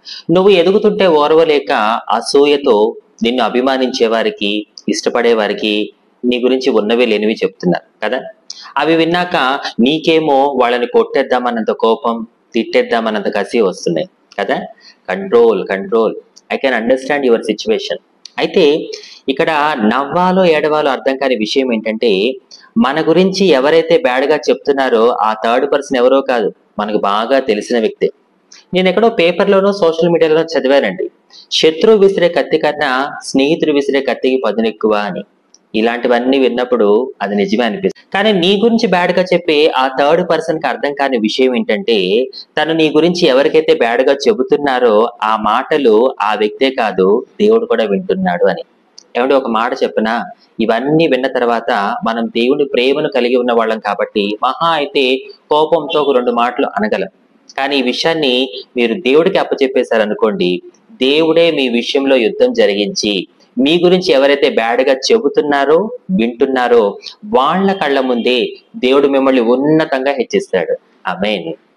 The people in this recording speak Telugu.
నువ్వు ఎదుగుతుంటే ఓర్వలేక అసూయతో నిన్ను అభిమానించే వారికి ఇష్టపడే వారికి నీ గురించి ఉన్నవి లేనివి చెప్తున్నారు కదా అవి విన్నాక నీకేమో వాళ్ళని కొట్టేద్దామన్నంత కోపం తిట్టేద్దామన్నంత కసి వస్తున్నాయి కదా control control I can understand your situation అయితే ఇక్కడ నవ్వాలో ఏడవాలో అర్థం కాని విషయం ఏంటంటే మన గురించి ఎవరైతే బ్యాడ్గా చెప్తున్నారో ఆ థర్డ్ పర్సన్ ఎవరో కాదు మనకు బాగా తెలిసిన వ్యక్తి నేను ఎక్కడో పేపర్లోనో సోషల్ మీడియాలోనో చదివానండి శత్రువు విసిరే కత్తి కన్నా స్నేహితుడు విసిరే కత్తికి పదునెక్కువ అని ఇలాంటివన్నీ విన్నప్పుడు అది నిజమే అనిపిస్తుంది కానీ నీ గురించి బ్యాడ్ గా చెప్పి ఆ థర్డ్ పర్సన్ కి అర్థం కాని విషయం ఏంటంటే తను నీ గురించి ఎవరికైతే బ్యాడ్ గా చెబుతున్నారో ఆ మాటలు ఆ వ్యక్తే కాదు దేవుడు కూడా వింటున్నాడు అని ఏమంటే ఒక మాట చెప్పినా ఇవన్నీ విన్న తర్వాత మనం దేవుని ప్రేమను కలిగి ఉన్న వాళ్ళం కాబట్టి మహా అయితే కోపంతో ఒక రెండు మాటలు అనగలం కానీ ఈ విషయాన్ని మీరు దేవుడికి అప్పచెప్పేశారనుకోండి దేవుడే మీ విషయంలో యుద్ధం జరిగించి మీ గురించి ఎవరైతే బ్యాడ్ గా చెబుతున్నారో వింటున్నారో వాళ్ళ కళ్ళ ముందే దేవుడు మిమ్మల్ని ఉన్నతంగా హెచ్చిస్తాడు ఆమెన్